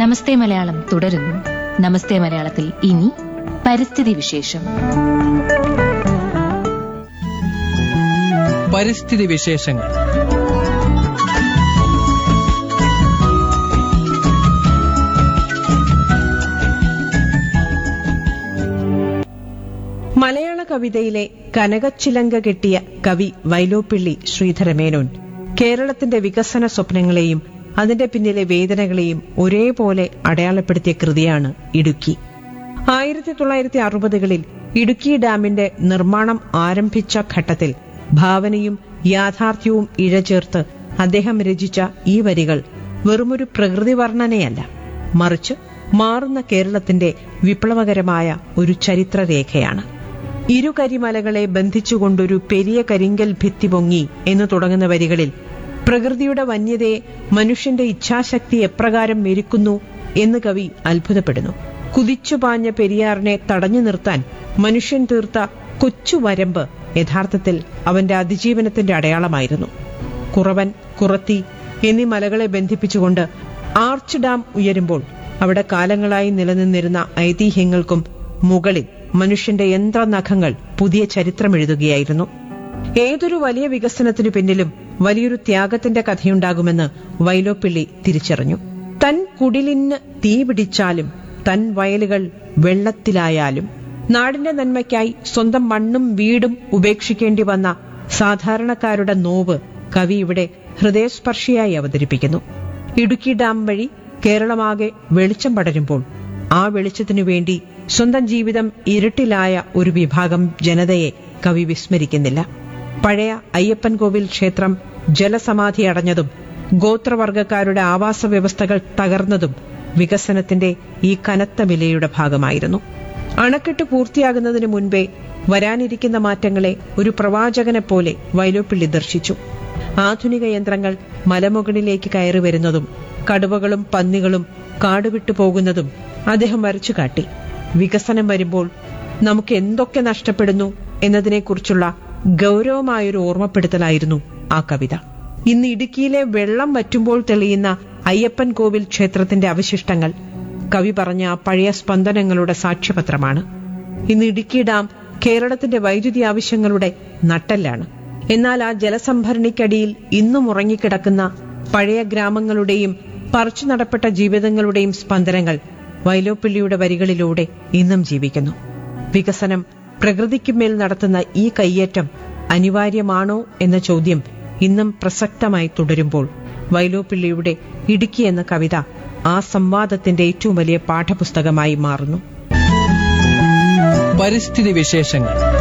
നമസ്തേ മലയാളം തുടരുന്നു നമസ്തേ മലയാളത്തിൽ ഇനി പരിസ്ഥിതി വിശേഷം പരിസ്ഥിതി വിശേഷങ്ങൾ മലയാള കവിതയിലെ കനകച്ചിലങ്ക കെട്ടിയ കവി വൈലോപ്പിള്ളി ശ്രീധരമേനോൻ കേരളത്തിന്റെ വികസന സ്വപ്നങ്ങളെയും അതിന്റെ പിന്നിലെ വേദനകളെയും ഒരേപോലെ അടയാളപ്പെടുത്തിയ കൃതിയാണ് ഇടുക്കി ആയിരത്തി തൊള്ളായിരത്തി അറുപതുകളിൽ ഇടുക്കി ഡാമിന്റെ നിർമ്മാണം ആരംഭിച്ച ഘട്ടത്തിൽ ഭാവനയും യാഥാർത്ഥ്യവും ഇഴചേർത്ത് അദ്ദേഹം രചിച്ച ഈ വരികൾ വെറുമൊരു പ്രകൃതി വർണ്ണനയല്ല മറിച്ച് മാറുന്ന കേരളത്തിന്റെ വിപ്ലവകരമായ ഒരു ചരിത്രരേഖയാണ് ഇരു കരിമലകളെ ബന്ധിച്ചുകൊണ്ടൊരു പെരിയ കരിങ്കൽ ഭിത്തി പൊങ്ങി എന്ന് തുടങ്ങുന്ന വരികളിൽ പ്രകൃതിയുടെ വന്യതയെ മനുഷ്യന്റെ ഇച്ഛാശക്തി എപ്രകാരം മെരുക്കുന്നു എന്ന് കവി അത്ഭുതപ്പെടുന്നു കുതിച്ചുപാഞ്ഞ പെരിയാറിനെ തടഞ്ഞു നിർത്താൻ മനുഷ്യൻ തീർത്ത കൊച്ചു വരമ്പ് യഥാർത്ഥത്തിൽ അവന്റെ അതിജീവനത്തിന്റെ അടയാളമായിരുന്നു കുറവൻ കുറത്തി എന്നീ മലകളെ ബന്ധിപ്പിച്ചുകൊണ്ട് ആർച്ച് ഡാം ഉയരുമ്പോൾ അവിടെ കാലങ്ങളായി നിലനിന്നിരുന്ന ഐതിഹ്യങ്ങൾക്കും മുകളിൽ മനുഷ്യന്റെ യന്ത്രനഖങ്ങൾ പുതിയ ചരിത്രമെഴുതുകയായിരുന്നു ഏതൊരു വലിയ വികസനത്തിനു പിന്നിലും വലിയൊരു ത്യാഗത്തിന്റെ കഥയുണ്ടാകുമെന്ന് വൈലോപ്പിള്ളി തിരിച്ചറിഞ്ഞു തൻ കുടിലിന് തീ പിടിച്ചാലും തൻ വയലുകൾ വെള്ളത്തിലായാലും നാടിന്റെ നന്മയ്ക്കായി സ്വന്തം മണ്ണും വീടും ഉപേക്ഷിക്കേണ്ടി വന്ന സാധാരണക്കാരുടെ നോവ് കവി ഇവിടെ ഹൃദയസ്പർശിയായി അവതരിപ്പിക്കുന്നു ഇടുക്കി ഡാം വഴി കേരളമാകെ വെളിച്ചം പടരുമ്പോൾ ആ വെളിച്ചത്തിനു വേണ്ടി സ്വന്തം ജീവിതം ഇരുട്ടിലായ ഒരു വിഭാഗം ജനതയെ കവി വിസ്മരിക്കുന്നില്ല പഴയ അയ്യപ്പൻ കോവിൽ ക്ഷേത്രം ജലസമാധി അടഞ്ഞതും ഗോത്രവർഗക്കാരുടെ ആവാസ വ്യവസ്ഥകൾ തകർന്നതും വികസനത്തിന്റെ ഈ കനത്ത വിലയുടെ ഭാഗമായിരുന്നു അണക്കെട്ട് പൂർത്തിയാകുന്നതിന് മുൻപേ വരാനിരിക്കുന്ന മാറ്റങ്ങളെ ഒരു പ്രവാചകനെ പോലെ വൈലോപ്പിള്ളി ദർശിച്ചു ആധുനിക യന്ത്രങ്ങൾ മലമുകളിലേക്ക് കയറി വരുന്നതും കടുവകളും പന്നികളും കാടുവിട്ടു പോകുന്നതും അദ്ദേഹം വരച്ചു കാട്ടി വികസനം വരുമ്പോൾ നമുക്ക് എന്തൊക്കെ നഷ്ടപ്പെടുന്നു എന്നതിനെക്കുറിച്ചുള്ള ഗൗരവമായൊരു ഓർമ്മപ്പെടുത്തലായിരുന്നു ആ കവിത ഇന്ന് ഇടുക്കിയിലെ വെള്ളം വറ്റുമ്പോൾ തെളിയുന്ന അയ്യപ്പൻ കോവിൽ ക്ഷേത്രത്തിന്റെ അവശിഷ്ടങ്ങൾ കവി പറഞ്ഞ ആ പഴയ സ്പന്ദനങ്ങളുടെ സാക്ഷ്യപത്രമാണ് ഇന്ന് ഇടുക്കി ഡാം കേരളത്തിന്റെ വൈദ്യുതി ആവശ്യങ്ങളുടെ നട്ടെല്ലാണ് എന്നാൽ ആ ജലസംഭരണിക്കടിയിൽ ഇന്നും ഉറങ്ങിക്കിടക്കുന്ന പഴയ ഗ്രാമങ്ങളുടെയും പറിച്ചു നടപ്പെട്ട ജീവിതങ്ങളുടെയും സ്പന്ദനങ്ങൾ വൈലോപ്പിള്ളിയുടെ വരികളിലൂടെ ഇന്നും ജീവിക്കുന്നു വികസനം പ്രകൃതിക്കുമേൽ നടത്തുന്ന ഈ കയ്യേറ്റം അനിവാര്യമാണോ എന്ന ചോദ്യം ഇന്നും പ്രസക്തമായി തുടരുമ്പോൾ വൈലോപ്പിള്ളിയുടെ ഇടുക്കി എന്ന കവിത ആ സംവാദത്തിന്റെ ഏറ്റവും വലിയ പാഠപുസ്തകമായി മാറുന്നു പരിസ്ഥിതി വിശേഷങ്ങൾ